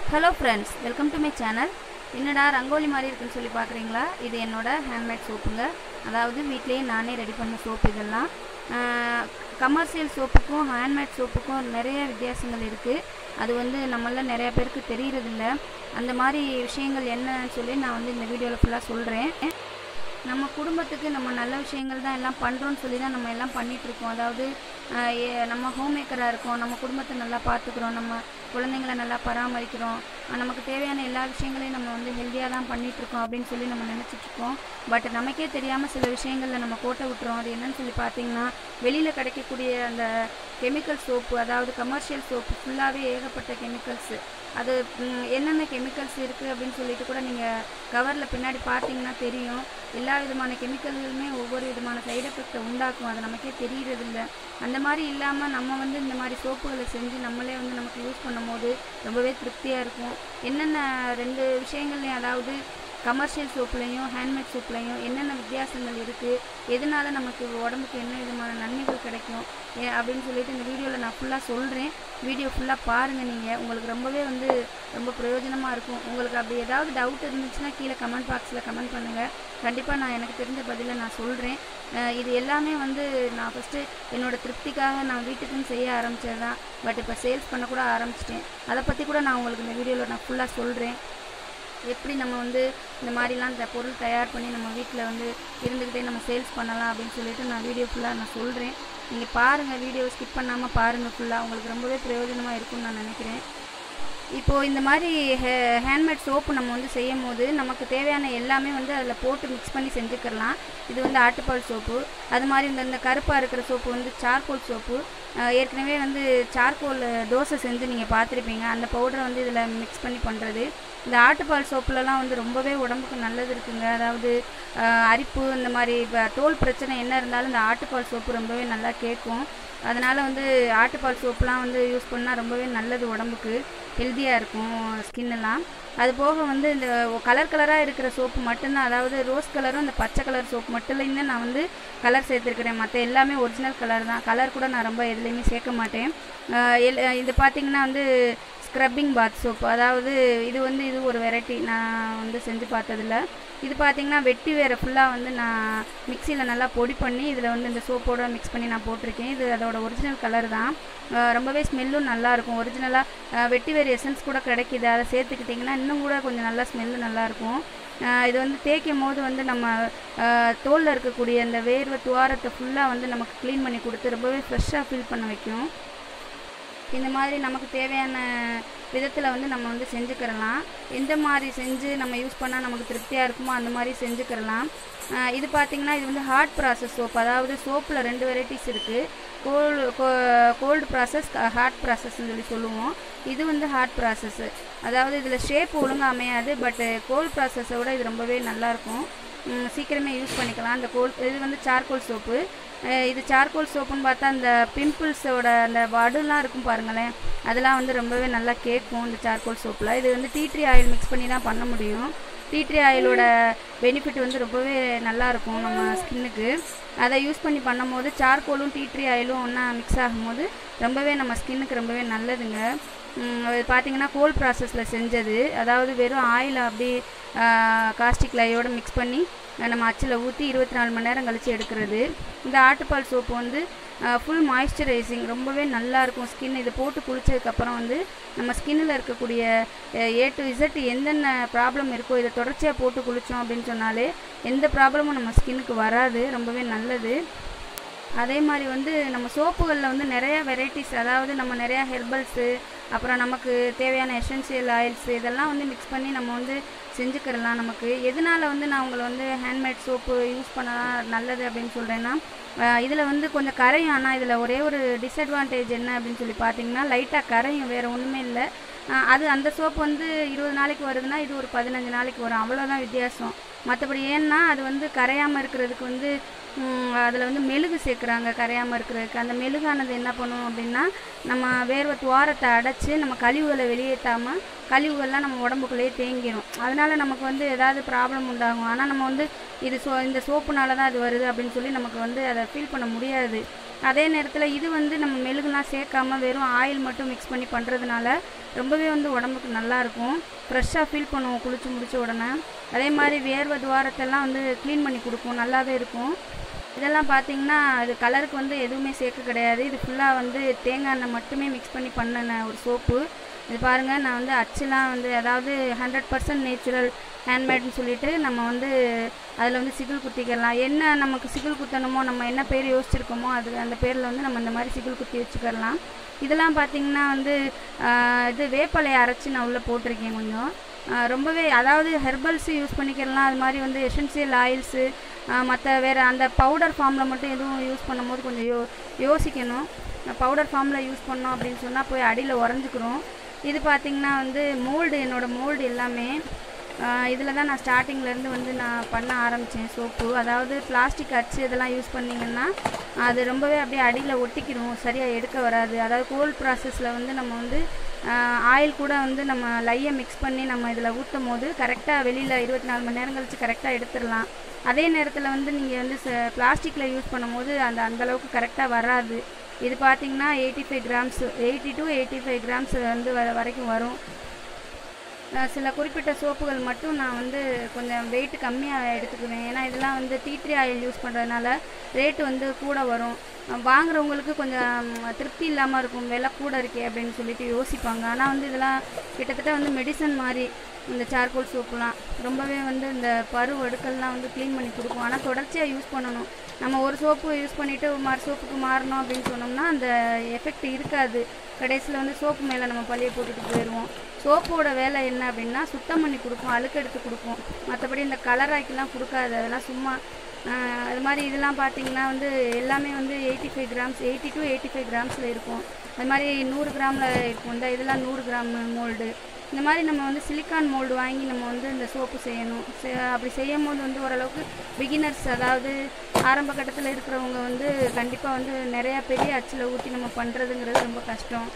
hello friends welcome to my channel என்னடா ரங்கோலி மாதிரி இருக்குன்னு சொல்லி பார்க்குறீங்களா இது என்னோட ஹேண்ட்மேட் சோப்புங்க அதாவது வீட்லேயே நானே ரெடி பண்ண சோப்பு இதெல்லாம் கமர்ஷியல் சோப்புக்கும் ஹேண்ட்மேட் சோப்புக்கும் நிறைய வித்தியாசங்கள் இருக்குது அது வந்து நம்மள நிறைய பேருக்கு தெரியறதில்ல அந்த மாதிரி விஷயங்கள் என்னன்னு சொல்லி நான் வந்து இந்த வீடியோவில் ஃபுல்லாக சொல்கிறேன் நம்ம குடும்பத்துக்கு நம்ம நல்ல விஷயங்கள் தான் எல்லாம் பண்ணுறோன்னு சொல்லி தான் நம்ம எல்லாம் பண்ணிகிட்ருக்கோம் அதாவது ஆஹ் ஏ- நம்ம ஹோம் மேக்கராக இருக்கோம் நம்ம குடும்பத்தை நல்லா பார்த்துக்குறோம் நம்ம குழந்தைங்கள நல்லா பராமரிக்கிறோம் ஆஹ் நமக்கு தேவையான எல்லா விஷயங்களையும் நம்ம வந்து ஹெல்த்தியாக தான் பண்ணிகிட்ருக்கோம் அப்படின்னு சொல்லி நம்ம நினச்சிட்ருக்கோம் பட் நமக்கே தெரியாமல் சில விஷயங்களில் நம்ம கோட்டை விட்டுறோம் அது என்னன்னு சொல்லி பார்த்தீங்கன்னா வெளியில் கிடைக்கக்கூடிய அந்த கெமிக்கல் சோப்பு அதாவது கமர்ஷியல் சோப்பு ஃபுல்லாகவே ஏகப்பட்ட கெமிக்கல்ஸு அது ம், என்னென்ன கெமிக்கல்ஸ் இருக்குது அப்படின்னு சொல்லிட்டு கூட நீங்கள் கவரில் பின்னாடி பார்த்தீங்கன்னா தெரியும் எல்லா விதமான கெமிக்கல்களுமே ஒவ்வொரு விதமான சைடு எஃபெக்டை உண்டாக்கும் அது நமக்கே தெரியறதில்ல அந்த மாதிரி இல்லாமல் நம்ம வந்து இந்த மாதிரி சோப்புகளை செஞ்சு நம்மளே வந்து நமக்கு யூஸ் பண்ணும்போது ரொம்பவே திருப்தியாக இருக்கும் என்னென்ன ரெண்டு விஷயங்கள்லையும் அதாவது கமர்ஷியல் சோப்புலையும் ஹேண்ட்மேட் சோப்புலையும் என்னென்ன வித்தியாசங்கள் இருக்குது எதனால நமக்கு உடம்புக்கு என்ன விதமான நன்மைகள் கிடைக்கும் ஏ- அப்படின்னு சொல்லிட்டு இந்த வீடியோவில் நான் ஃபுல்லாக சொல்கிறேன் வீடியோ ஃபுல்லாக பாருங்கள் நீங்கள் உங்களுக்கு ரொம்பவே வந்து ரொம்ப பிரயோஜனமாக இருக்கும் உங்களுக்கு அப்படி ஏதாவது டவுட் இருந்துச்சுன்னா கீழே கமெண்ட் பாக்ஸில் கமெண்ட் பண்ணுங்கள் கண்டிப்பாக நான் எனக்கு தெரிஞ்ச பதிலை நான் சொல்கிறேன் இது எல்லாமே வந்து நான் ஃபஸ்ட்டு என்னோட திருப்திக்காக நான் வீட்டுக்குன்னு செய்ய ஆரம்பித்தது தான் பட் இப்போ சேல்ஸ் பண்ண கூட ஆரம்பிச்சிட்டேன் அதை பற்றி கூட நான் உங்களுக்கு இந்த வீடியோவில் நான் ஃபுல்லாக சொல்கிறேன் எப்படி நம்ம வந்து இந்த மாதிரிலாம் இந்த பொருள் தயார் பண்ணி நம்ம வீட்டில் வந்து இருந்துக்கிட்டே நம்ம சேல்ஸ் பண்ணலாம் அப்படின்னு சொல்லிட்டு நான் வீடியோ ஃபுல்லாக நான் சொல்கிறேன் நீங்கள் பாருங்கள் வீடியோ ஸ்கிப் பண்ணாமல் பாருங்கள் ஃபுல்லாக உங்களுக்கு ரொம்பவே பிரயோஜனமாக இருக்கும்னு நான் நினைக்கிறேன் இப்போது இந்த மாதிரி ஹே ஹேண்ட்மேட் சோப்பு நம்ம வந்து செய்யும் போது நமக்கு தேவையான எல்லாமே வந்து அதில் போட்டு மிக்ஸ் பண்ணி செஞ்சுக்கிறலாம் இது வந்து ஆட்டுப்பால் சோப்பு அது மாதிரி இந்த இந்த கருப்பாக இருக்கிற சோப்பு வந்து சார்கோல் சோப்பு அஹ் ஏற்கனவே வந்து சார்கோல் தோசை செஞ்சு நீங்கள் பார்த்துருப்பீங்க அந்த பவுடரை வந்து இதில் மிக்ஸ் பண்ணி பண்ணுறது இந்த ஆட்டுப்பால் சோப்புலலாம் வந்து ரொம்பவே உடம்புக்கு நல்லது இருக்குங்க அதாவது அஹ் அரிப்பு இந்த மாதிரி இப்போ தோல் பிரச்சனை என்ன இருந்தாலும் இந்த ஆட்டுப்பால் சோப்பு ரொம்பவே நல்லா கேட்கும் அதனால் வந்து ஆட்டுப்பால் சோப்புலாம் வந்து யூஸ் பண்ணால் ரொம்பவே நல்லது உடம்புக்கு ஹெல்த்தியாக இருக்கும் ஸ்கின் எல்லாம் அது போக வந்து இந்த கலர் கலராக இருக்கிற சோப்பு மட்டும்தான் அதாவது ரோஸ் கலரும் இந்த பச்சை கலர் சோப்பு மட்டும் தான் நான் வந்து கலர் சேர்த்துருக்கிறேன் மற்ற எல்லாமே ஒரிஜினல் கலர் தான் கலர் கூட நான் ரொம்ப எதுலேயுமே சேர்க்க மாட்டேன் அஹ் எல்- இது பார்த்திங்கன்னா வந்து ஸ்க்ரப்பிங் பாத் சோப்பு அதாவது இது வந்து இது ஒரு வெரைட்டி நான் வந்து செஞ்சு பார்த்ததில்ல இது பார்த்தீங்கன்னா வெட்டி வேற ஃபுல்லாக வந்து நான் மிக்சியில் நல்லா பொடி பண்ணி இதில் வந்து இந்த சோப்போட மிக்ஸ் பண்ணி நான் போட்டிருக்கேன் இது அதோட ஒரிஜினல் கலர் தான் அஹ் ரொம்பவே ஸ்மெல்லும் நல்லாயிருக்கும் ஒரிஜினலாக வெட்டி வேறு எசன்ஸ் கூட கிடைக்கிது அதை சேர்த்துக்கிட்டிங்கன்னா இன்னும் கூட கொஞ்சம் நல்லா ஸ்மெல்லு நல்லாயிருக்கும் அஹ் இது வந்து தேய்க்கும் போது வந்து நம்ம தோலில் இருக்கக்கூடிய அந்த வேர்வை துவாரத்தை ஃபுல்லாக வந்து நமக்கு க்ளீன் பண்ணி கொடுத்து ரொம்பவே ஃப்ரெஷ்ஷாக ஃபீல் பண்ண வைக்கும் இந்த மாதிரி நமக்கு தேவையான விதத்தில் வந்து நம்ம வந்து செஞ்சுக்கிறலாம் எந்த மாதிரி செஞ்சு நம்ம யூஸ் பண்ணால் நமக்கு திருப்தியாக இருக்குமோ அந்த மாதிரி செஞ்சுக்கிறலாம் ஆஹ் இது பார்த்திங்கன்னா இது வந்து ஹார்ட் ப்ராசஸ் சோப் அதாவது சோப்பில் ரெண்டு வெரைட்டிஸ் இருக்குது கோல்டு கோல்டு ப்ராசஸ் ஹார்ட் ப்ராசஸ்ன்னு சொல்லி சொல்லுவோம் இது வந்து ஹார்ட் ப்ராசஸ்ஸு அதாவது இதில் ஷேப் ஒழுங்காக அமையாது பட்டு கோல்டு ப்ராசஸை விட இது ரொம்பவே நல்லாயிருக்கும் ம், சீக்கிரமே யூஸ் பண்ணிக்கலாம் அந்த கோல் இது வந்து சார்கோல் சோப்பு அஹ் இது சார்கோல் சோப்புன்னு பார்த்தா அந்த பிம்பிள்ஸோட அந்த வடுலாம் இருக்கும் பாருங்களேன் அதெல்லாம் வந்து ரொம்பவே நல்லா கேட்கும் இந்த சார்கோல் சோப்பில் இது வந்து டீ ட்ரீ ஆயில் மிக்ஸ் பண்ணி தான் பண்ண முடியும் டீ ட்ரீ ஆயிலோட பெனிஃபிட் வந்து ரொம்பவே நல்லா இருக்கும் நம்ம ஸ்கின்னுக்கு அதை யூஸ் பண்ணி பண்ணும்போது சார்கோலும் டீ ட்ரீ ஆயிலும் ஒன்றா மிக்ஸ் ஆகும்போது ரொம்பவே நம்ம ஸ்கின்னுக்கு ரொம்பவே நல்லதுங்க ம், அது பார்த்தீங்கன்னா கோல் ப்ராசஸில் செஞ்சது அதாவது வெறும் ஆயில் அப்படி காஸ்டிக் லையோட மிக்ஸ் பண்ணி அஹ் நம்ம அச்சில் ஊற்றி இருபத்தி நாலு மணி நேரம் கழித்து எடுக்கிறது இந்த ஆட்டுப்பால் சோப்பு வந்து ஃபுல் மாய்ஸ்சரைசிங் ரொம்பவே நல்லா இருக்கும் ஸ்கின் இதை போட்டு குளிச்சதுக்கப்புறம் வந்து நம்ம ஸ்கின்னில் இருக்கக்கூடிய ஏ டு இசட் எந்தெந்த ப்ராப்ளம் இருக்கோ இதை தொடர்ச்சியாக போட்டு குளித்தோம் அப்படின்னு சொன்னாலே எந்த ப்ராப்ளமும் நம்ம ஸ்கின்னுக்கு வராது ரொம்பவே நல்லது அதே மாதிரி வந்து நம்ம சோப்புகளில் வந்து நிறையா வெரைட்டிஸ் அதாவது நம்ம நிறையா ஹெர்பல்ஸு அப்புறம் நமக்கு தேவையான எசென்சியல் ஆயில்ஸ் இதெல்லாம் வந்து மிக்ஸ் பண்ணி நம்ம வந்து செஞ்சுக்கிறலாம் நமக்கு எதனால் வந்து நான் உங்களை வந்து ஹேண்ட்மேட் சோப்பு யூஸ் பண்ணலாம் நல்லது அப்படின்னு சொல்கிறேன்னா இதில் வந்து கொஞ்சம் கரையும் ஆனால் இதில் ஒரே ஒரு டிஸ்அட்வான்டேஜ் என்ன அப்படின்னு சொல்லி பார்த்தீங்கன்னா லைட்டாக கரையும் வேறு ஒன்றுமே இல்லை ஆஹ் அது அந்த சோப்பு வந்து இருபது நாளைக்கு வருதுன்னா இது ஒரு பதினஞ்சு நாளைக்கு வரும் அவ்வளோதான் வித்தியாசம் மற்றபடி ஏன்னா அது வந்து கரையாமல் இருக்கிறதுக்கு வந்து அதில் வந்து மெழுகு சேர்க்குறாங்க கரையாமல் இருக்கிறதுக்கு அந்த மெழுகானது என்ன பண்ணும் அப்படின்னா நம்ம வேர்வை துவாரத்தை அடைச்சி நம்ம கழிவுகளை வெளியேற்றாமல் கழிவுகள்லாம் நம்ம உடம்புக்குள்ளேயே தேங்கிடும் அதனால் நமக்கு வந்து ஏதாவது ப்ராப்ளம் உண்டாகும் ஆனால் நம்ம வந்து இது சோ இந்த சோப்புனால தான் அது வருது அப்படின்னு சொல்லி நமக்கு வந்து அதை ஃபீல் பண்ண முடியாது அதே நேரத்தில் இது வந்து நம்ம மெழுகுலாம் சேர்க்காம வெறும் ஆயில் மட்டும் மிக்ஸ் பண்ணி பண்ணுறதுனால ரொம்பவே வந்து உடம்புக்கு நல்லாயிருக்கும் ஃப்ரெஷ்ஷாக ஃபீல் பண்ணுவோம் குளிச்சு முடிச்ச உடனே அதே மாதிரி வேர்வை துவாரத்தெல்லாம் வந்து க்ளீன் பண்ணி கொடுக்கும் நல்லாவே இருக்கும் இதெல்லாம் பார்த்தீங்கன்னா அது கலருக்கு வந்து எதுவுமே சேர்க்க கிடையாது இது ஃபுல்லாக வந்து தேங்காய் எண்ணெய் மட்டுமே மிக்ஸ் பண்ணி பண்ணின ஒரு சோப்பு இது பாருங்கள் நான் வந்து அச்சுலாம் வந்து அதாவது ஹண்ட்ரட் பர்சன்ட் நேச்சுரல் ஹேண்ட்மேட்னு சொல்லிட்டு நம்ம வந்து அதில் வந்து சிகில் குத்திக்கலாம் என்ன நமக்கு சிகில் குத்தணுமோ நம்ம என்ன பேர் யோசிச்சிருக்கோமோ அது அந்த பேரில் வந்து நம்ம இந்த மாதிரி சிகில் குத்தி வச்சுக்கலாம் இதெல்லாம் பார்த்தீங்கன்னா வந்து ஆஹ், இது வேப்பலையை அரைச்சி நான் உள்ளே போட்டிருக்கேன் கொஞ்சம் ஆஹ், ரொம்பவே அதாவது ஹெர்பல்ஸு யூஸ் பண்ணிக்கலாம் அது மாதிரி வந்து எசென்சியல் ஆயில்ஸு மற்ற வேறு அந்த பவுடர் ஃபார்மில் மட்டும் எதுவும் யூஸ் பண்ணும்போது கொஞ்சம் யோ யோசிக்கணும் பவுடர் ஃபார்மில் யூஸ் பண்ணோம் அப்படின்னு சொன்னால் போய் அடியில் உறைஞ்சிக்கிறோம் இது பார்த்திங்கன்னா வந்து மோல்டு என்னோடய மோல்டு எல்லாமே இதில் தான் நான் ஸ்டார்டிங்லேருந்து வந்து நான் பண்ண ஆரம்பித்தேன் சோப்பு அதாவது பிளாஸ்டிக் அச்சு இதெல்லாம் யூஸ் பண்ணிங்கன்னா அது ரொம்பவே அப்படியே அடியில் ஒட்டிக்கிடும் சரியாக எடுக்க வராது அதாவது கோல்ட் ப்ராசஸில் வந்து நம்ம வந்து ஆயில் கூட வந்து நம்ம லையை மிக்ஸ் பண்ணி நம்ம இதில் ஊற்றும் போது கரெக்டாக வெளியில் இருபத்தி நாலு மணி நேரம் கழிச்சு கரெக்டாக எடுத்துடலாம் அதே நேரத்தில் வந்து நீங்கள் வந்து பிளாஸ்டிக்கில் யூஸ் பண்ணும்போது அந்த அந்தளவுக்கு கரெக்டாக வராது இது பார்த்தீங்கன்னா eighty five grams eighty to eighty five grams வந்து வர வரைக்கும் வரும் அஹ் சில குறிப்பிட்ட சோப்புகள் மட்டும் நான் வந்து கொஞ்சம் வெயிட் கம்மியாக எடுத்துக்குவேன் ஏன்னா இதெல்லாம் வந்து டீ ட்ரீ ஆயில் யூஸ் பண்ணுறதுனால ரேட்டு வந்து கூட வரும் அஹ் வாங்குறவங்களுக்கு கொஞ்சம் திருப்தி இல்லாமல் இருக்கும் விலை கூட இருக்கே அப்படின்னு சொல்லிட்டு யோசிப்பாங்க ஆனால் வந்து இதெல்லாம் கிட்டத்தட்ட வந்து மெடிசன் மாதிரி இந்த சார்கோல் சோப்புலாம் ரொம்பவே வந்து இந்த பரு வடுக்கள்லாம் வந்து க்ளீன் பண்ணி கொடுக்கும் ஆனால் தொடர்ச்சியாக யூஸ் பண்ணணும் நம்ம ஒரு சோப்பு யூஸ் பண்ணிவிட்டு மறு சோப்புக்கு மாறணும் அப்படின்னு சொன்னோம்னா அந்த எஃபெக்ட் இருக்காது கடைசியில் வந்து சோப்பு மேலே நம்ம பள்ளியை போட்டுட்டு போயிடுவோம் சோப்போட வேலை என்ன அப்படின்னா சுத்தம் பண்ணி கொடுக்கும் அழுக்கெடுத்து கொடுக்கும் மற்றபடி இந்த கலராக்கிலாம் கொடுக்காது அதெல்லாம் சும்மா ஆஹ், அது மாதிரி இதெல்லாம் பார்த்தீங்கன்னா வந்து எல்லாமே வந்து eighty five grams eighty to eighty five கிராம்ஸில் இருக்கும் அது மாதிரி நூறு கிராமில் இருக்கும் இந்த இதெல்லாம் நூறு கிராம் மோல்டு இந்த மாதிரி நம்ம வந்து சிலிக்கான் மோல்டு வாங்கி நம்ம வந்து இந்த சோப்பு செய்யணும் செ- அப்படி செய்யும் போது வந்து ஓரளவுக்கு பிகினர்ஸ் அதாவது ஆரம்ப கட்டத்தில் இருக்கிறவங்க வந்து கண்டிப்பாக வந்து நிறையா பெரிய அச்சில் ஊற்றி நம்ம பண்ணுறதுங்கிறது ரொம்ப கஷ்டம்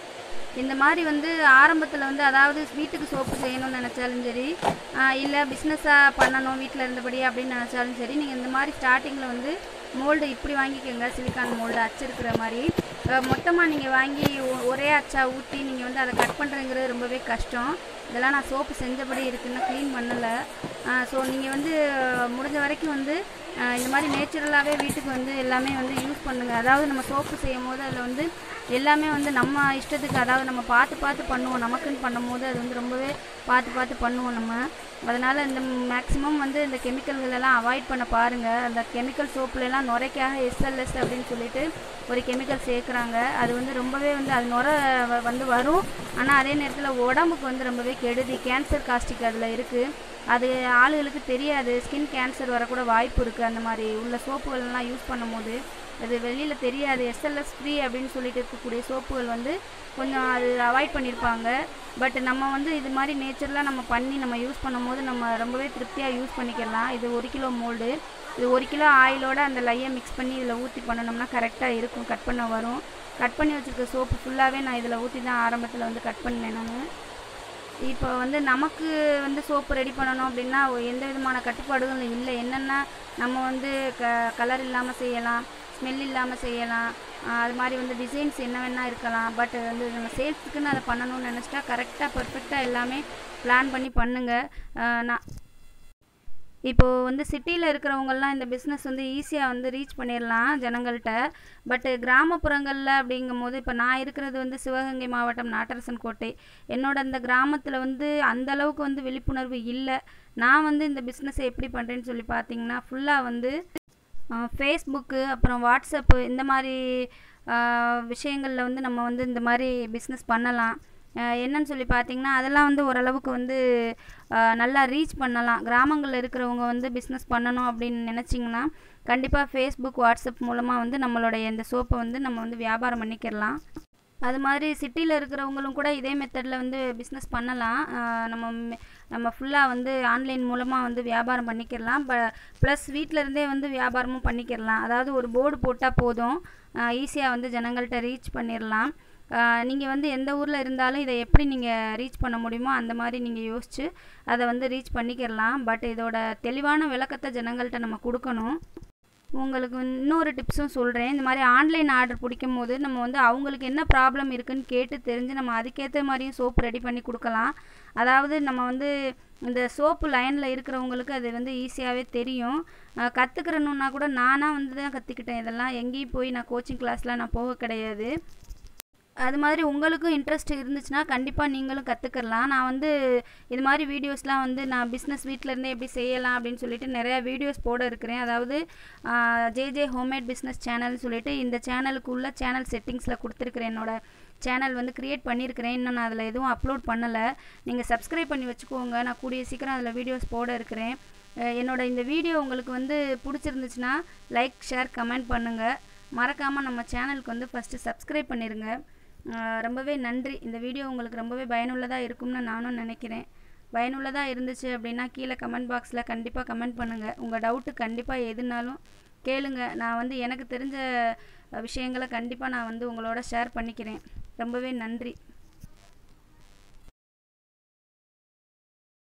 இந்த மாதிரி வந்து ஆரம்பத்தில் வந்து அதாவது வீட்டுக்கு சோப்பு செய்யணும்னு நினச்சாலும் சரி இல்லை பிஸ்னஸாக பண்ணணும் வீட்டில் இருந்தபடி அப்படின்னு நினச்சாலும் சரி நீங்கள் இந்த மாதிரி ஸ்டார்டிங்கில் வந்து மோல்டு இப்படி வாங்கிக்கோங்க சிலிக்கான் மோல்டு அச்சு இருக்கிற மாதிரி மொத்தமாக நீங்கள் வாங்கி ஒ- ஒரே அச்சா ஊற்றி நீங்கள் வந்து அதை கட் பண்ணுறதுங்கிறது ரொம்பவே கஷ்டம் இதெல்லாம் நான் சோப்பு செஞ்சபடி இருக்குன்னு க்ளீன் பண்ணலை ஸோ நீங்கள் வந்து முடிஞ்ச வரைக்கும் வந்து ஆஹ் இந்த மாதிரி நேச்சுரலாகவே வீட்டுக்கு வந்து எல்லாமே வந்து யூஸ் பண்ணுங்கள் அதாவது நம்ம சோப்பு செய்யும் போது அதில் வந்து எல்லாமே வந்து நம்ம இஷ்டத்துக்கு அதாவது நம்ம பார்த்து பார்த்து பண்ணுவோம் நமக்குன்னு பண்ணும்போது அது வந்து ரொம்பவே பார்த்து பார்த்து பண்ணுவோம் நம்ம அதனால் இந்த மேக்ஸிமம் வந்து இந்த கெமிக்கல்கள் எல்லாம் அவாய்ட் பண்ண பாருங்கள் அந்த கெமிக்கல் சோப்புலலாம் நுரைக்காக எஸ்எல்எஸ் அப்படின்னு சொல்லிட்டு ஒரு கெமிக்கல் சேர்க்குறாங்க அது வந்து ரொம்பவே வந்து அது நுர வ- வந்து வரும் ஆனால் அதே நேரத்தில் உடம்புக்கு வந்து ரொம்பவே கெடுதி கேன்சர் காஸ்டிக் அதில் இருக்குது அது ஆளுகளுக்கு தெரியாது ஸ்கின் கேன்சர் வரக்கூட வாய்ப்பு இருக்குது அந்த மாதிரி உள்ள சோப்புகள்லாம் யூஸ் பண்ணும்போது அது வெளியில் தெரியாது எஸ்எல்எஸ் ஃப்ரீ அப்படின்னு சொல்லிட்டு இருக்கக்கூடிய சோப்புகள் வந்து கொஞ்சம் அது அவாய்ட் பண்ணியிருப்பாங்க பட் நம்ம வந்து இது மாதிரி நேச்சுரலாக நம்ம பண்ணி நம்ம யூஸ் பண்ணும்போது நம்ம ரொம்பவே திருப்தியாக யூஸ் பண்ணிக்கலாம் இது ஒரு கிலோ மோல்டு இது ஒரு கிலோ ஆயிலோட அந்த லையை மிக்ஸ் பண்ணி இதில் ஊற்றி பண்ணணும்னா கரெக்டாக இருக்கும் கட் பண்ண வரும் கட் பண்ணி வச்சுருக்க சோப்பு ஃபுல்லாகவே நான் இதில் ஊற்றி தான் ஆரம்பத்தில் வந்து கட் பண்ணேன் நான் இப்போ வந்து நமக்கு வந்து சோப்பு ரெடி பண்ணணும் அப்படின்னா ஒ- எந்த விதமான கட்டுப்பாடுகளும் இல்லை என்னென்னா நம்ம வந்து க கலர் இல்லாமல் செய்யலாம் ஸ்மெல் இல்லாமல் செய்யலாம் ஆஹ் அது மாதிரி வந்து டிசைன்ஸ் என்ன வேணால் இருக்கலாம் பட் வந்து நம்ம சேல்ஸுக்குன்னு அதை பண்ணணும்னு நினச்சிட்டா கரெக்டாக பர்ஃபெக்டாக எல்லாமே பிளான் பண்ணி பண்ணுங்கள் நான் இப்போது வந்து சிட்டியில் இருக்கிறவங்கெல்லாம் இந்த பிஸ்னஸ் வந்து ஈஸியாக வந்து ரீச் பண்ணிடலாம் ஜனங்கள்கிட்ட பட்டு கிராமப்புறங்களில் அப்படிங்கும்போது இப்போ நான் இருக்கிறது வந்து சிவகங்கை மாவட்டம் நாட்டரசன் கோட்டை என்னோட அந்த கிராமத்தில் வந்து அந்த அளவுக்கு வந்து விழிப்புணர்வு இல்லை நான் வந்து இந்த பிஸ்னஸை எப்படி பண்ணுறேன்னு சொல்லி பார்த்தீங்கன்னா ஃபுல்லாக வந்து ஃபேஸ்புக்கு அப்புறம் வாட்ஸ்அப்பு இந்த மாதிரி விஷயங்களில் வந்து நம்ம வந்து இந்த மாதிரி பிஸ்னஸ் பண்ணலாம் அஹ் என்னன்னு சொல்லி பார்த்தீங்கன்னா அதெல்லாம் வந்து ஓரளவுக்கு வந்து அஹ் நல்லா ரீச் பண்ணலாம் கிராமங்களில் இருக்கிறவங்க வந்து பிஸ்னஸ் பண்ணணும் அப்படின்னு நினச்சிங்கன்னா கண்டிப்பாக ஃபேஸ்புக் வாட்ஸ்அப் மூலமாக வந்து நம்மளுடைய இந்த சோப்பை வந்து நம்ம வந்து வியாபாரம் பண்ணிக்கிடலாம் அது மாதிரி சிட்டியில் இருக்கிறவங்களும் கூட இதே மெத்தடில் வந்து பிஸ்னஸ் பண்ணலாம் அஹ் நம்ம மெ- நம்ம ஃபுல்லாக வந்து ஆன்லைன் மூலமாக வந்து வியாபாரம் பண்ணிக்கிடலாம் ப ப்ளஸ் வீட்டில் இருந்தே வந்து வியாபாரமும் பண்ணிக்கிடலாம் அதாவது ஒரு போர்டு போட்டால் போதும் ஈஸியாக வந்து ஜனங்கள்கிட்ட ரீச் பண்ணிடலாம் நீங்கள் வந்து எந்த ஊரில் இருந்தாலும் இதை எப்படி நீங்கள் ரீச் பண்ண முடியுமோ அந்த மாதிரி நீங்கள் யோசிச்சு அதை வந்து ரீச் பண்ணிக்கிடலாம் பட் இதோட தெளிவான விளக்கத்தை ஜனங்கள்கிட்ட நம்ம கொடுக்கணும் உங்களுக்கு இன்னொரு டிப்ஸும் சொல்கிறேன் இந்த மாதிரி ஆன்லைன் ஆர்டர் பிடிக்கும் போது நம்ம வந்து அவங்களுக்கு என்ன ப்ராப்ளம் இருக்குன்னு கேட்டு தெரிஞ்சு நம்ம அதுக்கேற்ற மாதிரியும் சோப் ரெடி பண்ணி கொடுக்கலாம் அதாவது நம்ம வந்து இந்த சோப்பு லைனில் இருக்கிறவங்களுக்கு அது வந்து ஈஸியாகவே தெரியும் கற்றுக்கிறணுன்னா கூட நானாக வந்து தான் கற்றுக்கிட்டேன் இதெல்லாம் எங்கேயும் போய் நான் கோச்சிங் கிளாஸ்லாம் நான் போக கிடையாது அது மாதிரி உங்களுக்கும் இன்ட்ரெஸ்ட் இருந்துச்சுன்னா கண்டிப்பாக நீங்களும் கற்றுக்கலாம் நான் வந்து இது மாதிரி வீடியோஸ்லாம் வந்து நான் பிஸ்னஸ் வீட்டிலேருந்தே எப்படி செய்யலாம் அப்படின்னு சொல்லிட்டு நிறையா வீடியோஸ் போட இருக்கிறேன் அதாவது ஜேஜே ஹோம்மேட் பிஸ்னஸ் சேனல்னு சொல்லிட்டு இந்த சேனலுக்குள்ள சேனல் செட்டிங்ஸில் கொடுத்துருக்குறேன் என்னோட சேனல் வந்து க்ரியேட் பண்ணியிருக்கிறேன் இன்னும் நான் அதில் எதுவும் அப்லோட் பண்ணலை நீங்கள் சப்ஸ்கிரைப் பண்ணி வச்சுக்கோங்க நான் கூடிய சீக்கிரம் அதில் வீடியோஸ் போட இருக்கிறேன் என்னோட இந்த வீடியோ உங்களுக்கு வந்து பிடிச்சிருந்துச்சுன்னா லைக் ஷேர் கமெண்ட் பண்ணுங்கள் மறக்காமல் நம்ம சேனலுக்கு வந்து ஃபஸ்ட்டு சப்ஸ்கிரைப் பண்ணிடுங்க ரொம்பவே நன்றி இந்த வீடியோ உங்களுக்கு ரொம்பவே பயனுள்ளதாக இருக்கும்னு நானும் நினைக்கிறேன் பயனுள்ளதாக இருந்துச்சு அப்படின்னா கீழே கமெண்ட் பாக்ஸில் கண்டிப்பாக கமெண்ட் பண்ணுங்கள் உங்கள் டவுட்டு கண்டிப்பாக எதுனாலும் கேளுங்க நான் வந்து எனக்கு தெரிஞ்ச விஷயங்களை கண்டிப்பாக நான் வந்து உங்களோட ஷேர் பண்ணிக்கிறேன் ரொம்பவே நன்றி